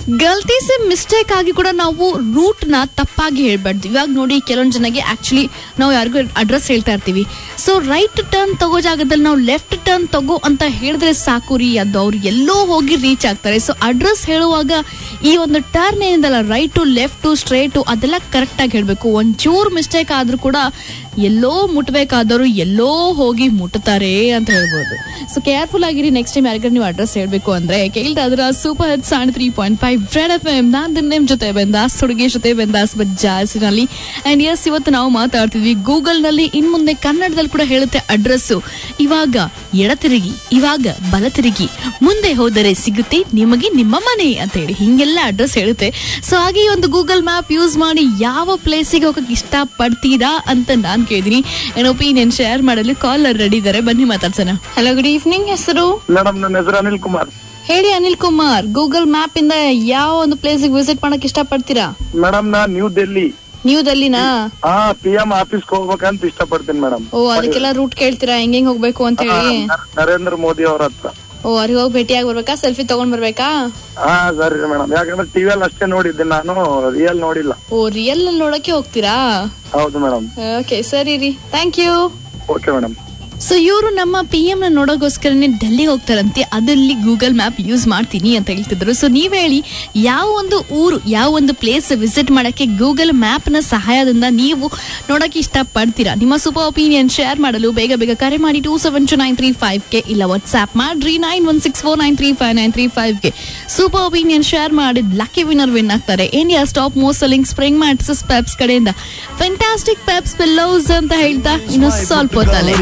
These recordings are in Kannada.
ಗಲ್ತಿ ಸೆ ಮಿಸ್ಟೇಕ್ ಆಗಿ ಕೂಡ ನಾವು ರೂಟ್ ನ ತಪ್ಪಾಗಿ ಹೇಳ್ಬಾರ್ದು ಇವಾಗ ನೋಡಿ ಕೆಲವೊಂದು ಜನಗೆ ಆಕ್ಚುಲಿ ನಾವು ಯಾರಿಗೂ ಅಡ್ರೆಸ್ ಹೇಳ್ತಾ ಇರ್ತೀವಿ ಸೊ ರೈಟ್ ಟರ್ನ್ ತಗೋ ಜಾಗದಲ್ಲಿ ನಾವು ಲೆಫ್ಟ್ ಟರ್ನ್ ತಗೋ ಅಂತ ಹೇಳಿದ್ರೆ ಸಾಕು ರೀ ಅದು ಅವ್ರು ಎಲ್ಲೋ ಹೋಗಿ ರೀಚ್ ಆಗ್ತಾರೆ ಸೊ ಅಡ್ರೆಸ್ ಹೇಳುವಾಗ ಈ ಒಂದು ಟರ್ನ್ ಏನಿದಲ್ಲ ರೈಟು ಲೆಫ್ಟು ಸ್ಟ್ರೇಟು ಅದೆಲ್ಲ ಕರೆಕ್ಟ್ ಆಗಿ ಹೇಳ್ಬೇಕು ಒಂಚೂರು ಮಿಸ್ಟೇಕ್ ಆದ್ರೂ ಕೂಡ ಎಲ್ಲೋ ಮುಟ್ಬೇಕಾದವರು ಎಲ್ಲೋ ಹೋಗಿ ಮುಟ್ತಾರೆ ಅಂತ ಹೇಳ್ಬೋದು ಸೊ ಕೇರ್ಫುಲ್ ಆಗಿರಿ ನೆಕ್ಸ್ಟ್ ಟೈಮ್ ಯಾರಿಗಾರು ನೀವು ಅಡ್ರೆಸ್ ಹೇಳ್ಬೇಕು ಅಂದ್ರೆ ಕೇಳ್ತಾ ಇದ್ರ ಸೂಪರ್ ಹೆಡ್ ಸಾಣ್ three point five red F M ನಾನ್ ನಿಮ್ ಜೊತೆ ಬೆಂದಾಸ್ ಹುಡುಗಿ ಜೊತೆ ಬೆಂದಾಸ್ ಬಜ್ಜಾಸಿನಲ್ಲಿ ಅಂಡ್ ಎಸ್ ಇವತ್ತು ನಾವು ಮಾತಾಡ್ತಿದ್ವಿ ಗೂಗಲ್ ನಲ್ಲಿ ಇನ್ ಮುಂದೆ ಕನ್ನಡದಲ್ಲಿ ಕೂಡ ಹೇಳುತ್ತೆ ಅಡ್ರೆಸ್ ಇವಾಗ ಎಡ ತಿರುಗಿ ಇವಾಗ ಬಲ ತಿರುಗಿ ಮುಂದೆ ಹೋದರೆ ಸಿಗುತ್ತೆ ನಿಮಗೆ ನಿಮ್ಮ ಮನೆ ಅಂತ ಹೇಳಿ ಹಿಂಗೆಲ್ಲ ಅಡ್ರೆಸ್ ಹೇಳುತ್ತೆ ಸೊ ಹಾಗೆ ಈ ಒಂದು ಗೂಗಲ್ ಮ್ಯಾಪ್ ಯೂಸ್ ಮಾಡಿ ಯಾವ ಪ್ಲೇಸಿಗೆ ಹೋಗಕ್ಕೆ ಇಷ್ಟ ಪಡ್ತೀರಾ ಅಂತ ನಾನ್ ಕೇಳಿದೀನಿ ಏನ್ ಒಪಿನಿಯನ್ ಶೇರ್ ಮಾಡಲು ಕಾಲರ್ ರೆಡಿ ಇದಾರೆ ಬನ್ನಿ ಮಾತಾಡ್ಸೋಣ ಹಲೋ ಗುಡ್ ಈವ್ನಿಂಗ್ ಹೆಸರು ಮೇಡಮ್ ನನ್ನ ಹೆಸರು ಅನಿಲ್ ಕುಮಾರ್ ಹೇಳಿ ಅನಿಲ್ ಕುಮಾರ್ ಗೂಗಲ್ ಮ್ಯಾಪ್ ಇಂದ ಯಾವ ಒಂದು ಪ್ಲೇಸಿಗೆ ವಿಸಿಟ್ ಮಾಡಕ್ ಇಷ್ಟ ಪಡ್ತೀರಾ ಮೇಡಮ್ ನಾ ನ್ಯೂ ಡೆಲ್ಲಿ ನ್ಯೂ ದಲ್ಲಿನಾ ಹಾ ಪಿ ಎಂ ಆಫೀಸ್ ಹೋಗ್ಬೇಕಂತ ಇಷ್ಟಪಡ್ತೀನಿ ಮೇಡಮ್ ಓ ಅದಕ್ಕೆಲ್ಲ ರೂಟ್ ಕೇಳ್ತೀರಾ ಹೆಂಗ್ ಹೆಂಗ್ ಹೋಗ್ಬೇಕು ಅಂತ ಹೇಳಿ ನರೇಂದ್ರ ಮೋದಿ ಅವ್ರ ಹತ್ರ ಓ ಅವ್ರಿಗೆ ಹೋಗಿ ಭೇಟಿಯಾಗಿ ಬರ್ಬೇಕಾ ಸೆಲ್ಫಿ ತಗೊಂಡ್ ಬರ್ಬೇಕಾ ಹಾ ಸರಿ ಮೇಡಮ್ ಯಾಕಂದ್ರೆ ಟಿವಿಯಲ್ಲಿ ಅಷ್ಟೇ ನೋಡಿದ್ದೆ ನಾನು ರಿಯಲ್ ನೋಡಿಲ್ಲ ಓ ರಿಯಲ್ ಅಲ್ಲಿ ನೋಡಕ್ಕೆ ಹೋಗ್ತೀರಾ ಹೌದು ಮೇಡಮ್ ಓಕೆ ಸರಿ ರೀ thank you okay madam so ಇವರು ನಮ್ಮ ಪಿ ಎಂ ನ ನೋಡೋಗೋಸ್ಕರನೇ ಡೆಲ್ಲಿಗೆ ಹೋಗ್ತಾರಂತೆ ಅದಲ್ಲಿ ಗೂಗಲ್ ಮ್ಯಾಪ್ ಯೂಸ್ ಮಾಡ್ತೀನಿ ಅಂತ ಹೇಳ್ತಿದ್ರು ಸೊ ನೀವ್ ಹೇಳಿ ಯಾವ ಒಂದು ಊರು ಯಾವ ಒಂದು ಪ್ಲೇಸ್ ವಿಸಿಟ್ ಮಾಡಕ್ಕೆ ಗೂಗಲ್ ಮ್ಯಾಪ್ ನ ಸಹಾಯದಿಂದ ನೀವು ನೋಡಕ್ಕೆ ಇಷ್ಟ ಪಡ್ತೀರಾ ನಿಮ್ಮ ಸೂಪರ್ ಒಪಿನಿಯನ್ ಶೇರ್ ಮಾಡಲು ಬೇಗ ಬೇಗ ಕರೆ ಮಾಡಿ two seven two nine three five ಗೆ ಇಲ್ಲ ವಾಟ್ಸ್ಆಪ್ ಮಾಡ್ರಿ nine one six four nine three five nine three five ಗೆ ಸೂಪರ್ ಒಪಿನಿಯನ್ ಶೇರ್ ಮಾಡಿದ್ ಲಕ್ಕಿ ವಿನ್ನರ್ ವಿನ್ ಆಗ್ತಾರೆ India stop most selling spring mattresses Peps ಕಡೆಯಿಂದ ಫೆಂಟಾಸ್ಟಿಕ್ ಪೆಪ್ಸ್ ಪಿಲ್ಲೋಸ್ ಅಂತ ಹೇಳ್ತಾ ಇನ್ನು ಸ್ವಲ್ಪ ಹೊತ್ತಲ್ಲೇ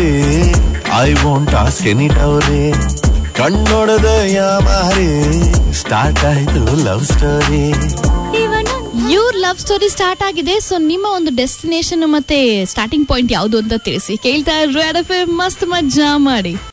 ಐ ವಾಂಟ್ ಆಸ್ಕ್ ಎನಿ ಟವರೇ ಕಣ್ಣೊಡೆದ ಯಾಮಾರಿ ಸ್ಟಾರ್ಟ್ ಆಯ್ತು ಲವ್ ಸ್ಟೋರಿ ಇವ್ರ ಲವ್ ಸ್ಟೋರಿ ಸ್ಟಾರ್ಟ್ ಆಗಿದೆ ಸೊ ನಿಮ್ಮ ಒಂದು ಡೆಸ್ಟಿನೇಷನ್ ಮತ್ತೆ ಸ್ಟಾರ್ಟಿಂಗ್ ಪಾಯಿಂಟ್ ಯಾವುದು ಅಂತ ತಿಳಿಸಿ ಕೇಳ್ತಾ ಇರ್ರಿ ಮಸ್ತ್ ಮಜ್ಜಾ ಮಾಡಿ